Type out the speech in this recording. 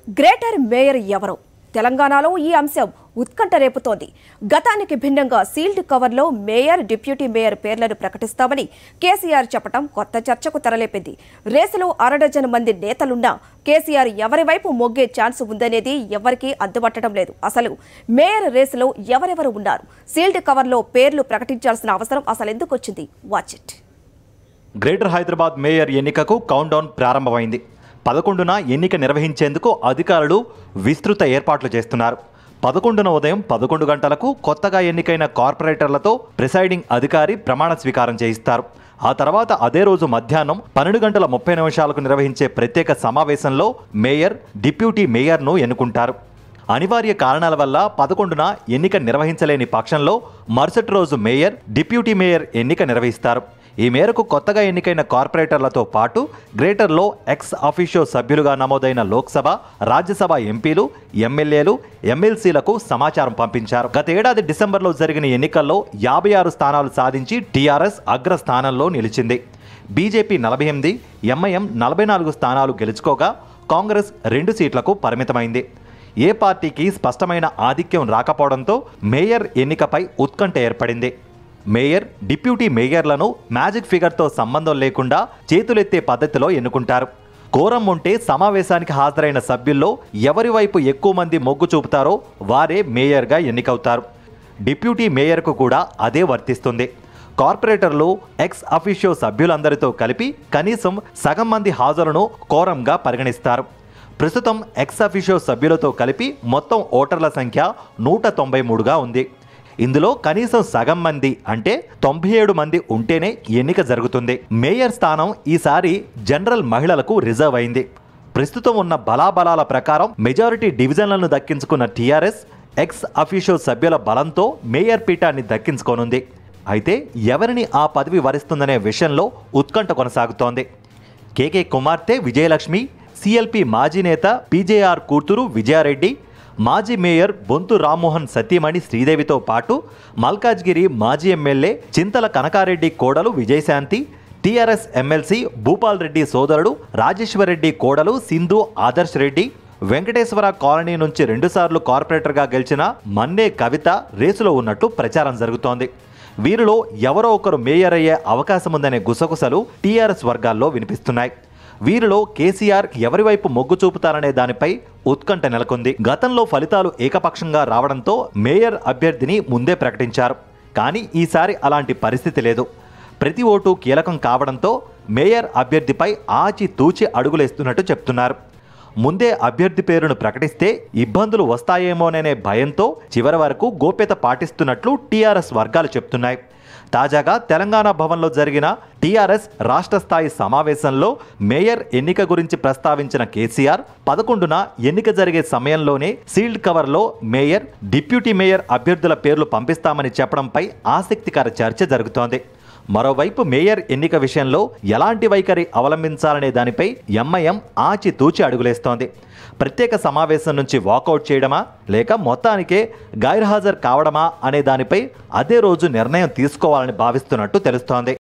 greater mayor ఎవరు తెలంగాణలో ఈ అంశం ఉత్కంఠ రేపుతోంది గతానికి భిన్నంగా సీల్డ్ కవర్లో మేయర్ డిప్యూటీ మేయర్ పేర్లను ప్రకటిస్తామని కేసీఆర్ చెప్పడం కొత్త చర్చకు తెరలేపింది రేసులో అరడజన్ మంది నేతలున్నా కేసీఆర్ ఎవరి వైపు మొగ్గే ఛాన్స్ ఉందనేది ఎవరికీ అందుబట్టడం లేదు అసలు మేయర్ రేసులో ఎవరెవరు ఉన్నారు సీల్డ్ కవర్లో పేర్లు ప్రకటించాల్సిన అవసరం అసలు ఎందుకు వచ్చింది watch it greater Hyderabad mayor ఎన్నికకు కౌంటౌన్ ప్రారంభమైంది పదకొండున ఎన్నిక నిర్వహించేందుకు అధికారులు విస్తృత ఏర్పాట్లు చేస్తున్నారు పదకొండున ఉదయం పదకొండు గంటలకు కొత్తగా ఎన్నికైన కార్పొరేటర్లతో ప్రిసైడింగ్ అధికారి ప్రమాణ స్వీకారం చేయిస్తారు ఆ తర్వాత అదే రోజు మధ్యాహ్నం పన్నెండు గంటల ముప్పై నిమిషాలకు నిర్వహించే ప్రత్యేక సమావేశంలో మేయర్ డిప్యూటీ మేయర్ను ఎన్నుకుంటారు అనివార్య కారణాల వల్ల పదకొండున ఎన్నిక నిర్వహించలేని పక్షంలో మరుసటి రోజు మేయర్ డిప్యూటీ మేయర్ ఎన్నిక నిర్వహిస్తారు ఈ మేరకు కొత్తగా ఎన్నికైన కార్పొరేటర్లతో పాటు గ్రేటర్లో ఎక్స్ అఫీషియో సభ్యులుగా నమోదైన లోక్సభ రాజ్యసభ ఎంపీలు ఎమ్మెల్యేలు ఎమ్మెల్సీలకు సమాచారం పంపించారు గత ఏడాది డిసెంబర్లో జరిగిన ఎన్నికల్లో యాభై ఆరు స్థానాలు సాధించి టీఆర్ఎస్ అగ్రస్థానంలో నిలిచింది బీజేపీ నలభై ఎనిమిది ఎంఐఎం నలభై నాలుగు స్థానాలు గెలుచుకోగా కాంగ్రెస్ రెండు సీట్లకు పరిమితమైంది ఏ పార్టీకి స్పష్టమైన ఆధిక్యం రాకపోవడంతో మేయర్ ఎన్నికపై ఉత్కంఠ ఏర్పడింది మేయర్ డిప్యూటీ మేయర్లను మ్యాజిక్ ఫిగర్తో సంబంధం లేకుండా చేతులెత్తే పద్ధతిలో ఎన్నుకుంటారు కోరం ఉంటే సమావేశానికి హాజరైన సభ్యుల్లో ఎవరి వైపు ఎక్కువ మంది మొగ్గు చూపుతారో వారే మేయర్గా ఎన్నికవుతారు డిప్యూటీ మేయర్కు కూడా అదే వర్తిస్తుంది కార్పొరేటర్లు ఎక్స్ అఫీషియో సభ్యులందరితో కలిపి కనీసం సగం మంది హాజరును కోరంగా పరిగణిస్తారు ప్రస్తుతం ఎక్స్ అఫీషియో సభ్యులతో కలిపి మొత్తం ఓటర్ల సంఖ్య నూట తొంభై మూడుగా ఉంది ఇందులో కనీసం సగం మంది అంటే తొంభై ఏడు మంది ఉంటేనే ఎన్నిక జరుగుతుంది మేయర్ స్థానం ఈసారి జనరల్ మహిళలకు రిజర్వ్ అయింది ప్రస్తుతం ఉన్న బలాబలాల ప్రకారం మెజారిటీ డివిజన్లను దక్కించుకున్న టీఆర్ఎస్ ఎక్స్ అఫీషియో సభ్యుల బలంతో మేయర్ పీఠాన్ని దక్కించుకోనుంది అయితే ఎవరిని ఆ పదవి వరిస్తుందనే విషయంలో ఉత్కంఠ కొనసాగుతోంది కేకే కుమార్తె విజయలక్ష్మి సిఎల్పి మాజీ నేత పీజేఆర్ కూతురు విజయారెడ్డి మాజీ మేయర్ బొంతు రామ్మోహన్ సతీమణి శ్రీదేవితో పాటు మల్కాజ్గిరి మాజీ ఎమ్మెల్యే చింతల కనకారెడ్డి కోడలు విజయశాంతి టీఆర్ఎస్ ఎమ్మెల్సీ భూపాల్ రెడ్డి సోదరుడు రాజేశ్వరరెడ్డి కోడలు సింధు ఆదర్శ్ రెడ్డి వెంకటేశ్వర కాలనీ నుంచి రెండుసార్లు కార్పొరేటర్గా గెలిచిన మన్నే కవిత రేసులో ఉన్నట్టు ప్రచారం జరుగుతోంది వీరిలో ఎవరో ఒకరు మేయర్ అయ్యే అవకాశం ఉందనే గుసగుసలు టీఆర్ఎస్ వర్గాల్లో వినిపిస్తున్నాయి వీరిలో కేసీఆర్ ఎవరి వైపు మొగ్గు చూపుతారనే దానిపై ఉత్కంఠ నెలకొంది గతంలో ఫలితాలు ఏకపక్షంగా రావడంతో మేయర్ అభ్యర్థిని ముందే ప్రకటించారు కానీ ఈసారి అలాంటి పరిస్థితి లేదు ప్రతి ఓటు కీలకం కావడంతో మేయర్ అభ్యర్థిపై ఆచి తూచి అడుగులేస్తున్నట్టు చెప్తున్నారు ముందే అభ్యర్థి పేరును ప్రకటిస్తే ఇబ్బందులు వస్తాయేమోననే భయంతో చివరి వరకు గోప్యత పాటిస్తున్నట్లు టీఆర్ఎస్ వర్గాలు చెప్తున్నాయి తాజాగా తెలంగాణ భవన్లో జరిగిన టీఆర్ఎస్ రాష్ట్ర స్థాయి సమావేశంలో మేయర్ ఎన్నిక గురించి ప్రస్తావించిన కేసీఆర్ పదకొండున ఎన్నిక జరిగే సమయంలోనే సీల్డ్ కవర్లో మేయర్ డిప్యూటీ మేయర్ అభ్యర్థుల పేర్లు పంపిస్తామని చెప్పడంపై ఆసక్తికర చర్చ జరుగుతోంది మరోవైపు మేయర్ ఎన్నిక విషయంలో ఎలాంటి వైఖరి అవలంబించాలనే దానిపై ఎంఐఎం ఆచి తూచి అడుగులేస్తోంది ప్రత్యేక సమావేశం నుంచి వాకౌట్ చేయడమా లేక మొత్తానికే గైర్హాజరు కావడమా అనే దానిపై అదే రోజు నిర్ణయం తీసుకోవాలని భావిస్తున్నట్టు తెలుస్తోంది